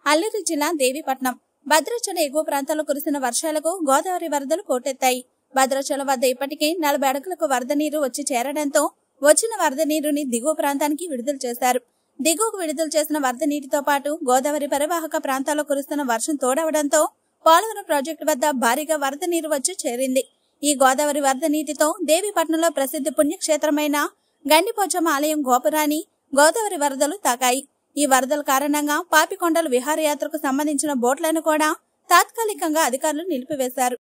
అల్లూరు జిల్లా దేవీపట్నం భద్రాచలం ఎగువ ప్రాంతాల్లో కురిసిన వర్షాలకు గోదావరి వరదలు పోటెత్తాయి భద్రాచలం వద్ద ఇప్పటికే నలభై అడుగులకు వరద నీరు వచ్చి చేరడంతో వచ్చిన వరద నీరుని దిగువ ప్రాంతానికి విడుదల చేశారు దిగువకు విడుదల చేసిన వరద నీటితో పాటు గోదావరి పరివాహక ప్రాంతాల్లో కురుస్తున్న వర్షం తోడవడంతో పోలవరం ప్రాజెక్టు వద్ద భారీగా వరద నీరు వచ్చి చేరింది ఈ గోదావరి వరద నీటితో దేవీపట్నంలో ప్రసిద్ధ పుణ్యక్షేత్రమైన గండిపోచమ్మ ఆలయం గోపురాన్ని గోదావరి వరదలు తాకాయి ఈ వరదల కారణంగా పాపికొండల విహారయాత్రకు సంబంధించిన బోట్లను కూడా తాత్కాలికంగా అధికారులు నిలిపివేశారు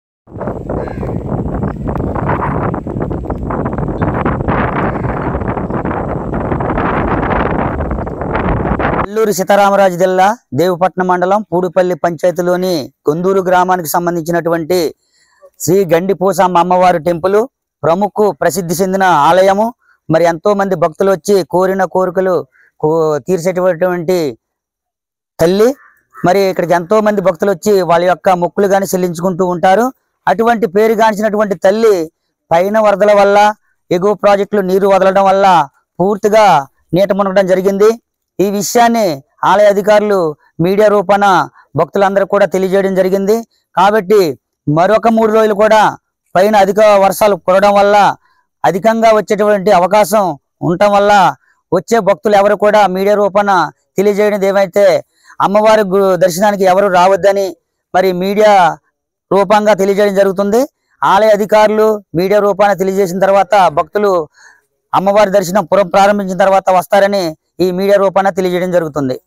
అల్లూరు సీతారామరాజు జిల్లా దేవపట్నం మండలం పూడిపల్లి పంచాయతీలోని కొందూరు గ్రామానికి సంబంధించినటువంటి శ్రీ గండిపూసమ్మ అమ్మవారి టెంపుల్ ప్రముఖ ప్రసిద్ధి చెందిన ఆలయము మరి ఎంతో మంది భక్తులు వచ్చి కోరిన కోరికలు కో- తీర్చేటటువంటి తల్లి మరి ఇక్కడికి ఎంతో మంది భక్తులు వచ్చి వాళ్ళ యొక్క మొక్కులు గాని చెల్లించుకుంటూ ఉంటారు అటువంటి పేరుగాంచినటువంటి తల్లి పైన వరదల వల్ల ఎగువ ప్రాజెక్టులు నీరు వదలడం వల్ల పూర్తిగా నీట మునగడం జరిగింది ఈ విషయాన్ని ఆలయ అధికారులు మీడియా రూపాన భక్తులందరూ కూడా తెలియజేయడం జరిగింది కాబట్టి మరొక మూడు రోజులు కూడా పైన అధిక వర్షాలు కురవడం వల్ల అధికంగా వచ్చేటువంటి అవకాశం ఉండటం వల్ల వచ్చే భక్తులు ఎవరు కూడా మీడియా రూపాన తెలియజేయడం ఏమైతే అమ్మవారి గు- దర్శనానికి ఎవరు రావద్దని మరి మీడియా రూపంగా తెలియజేయడం జరుగుతుంది ఆలయ అధికారులు మీడియా రూపాన తెలియజేసిన తర్వాత భక్తులు అమ్మవారి దర్శనం పురం ప్రారంభించిన తర్వాత వస్తారని ఈ మీడియా రూపాన తెలియజేయడం జరుగుతుంది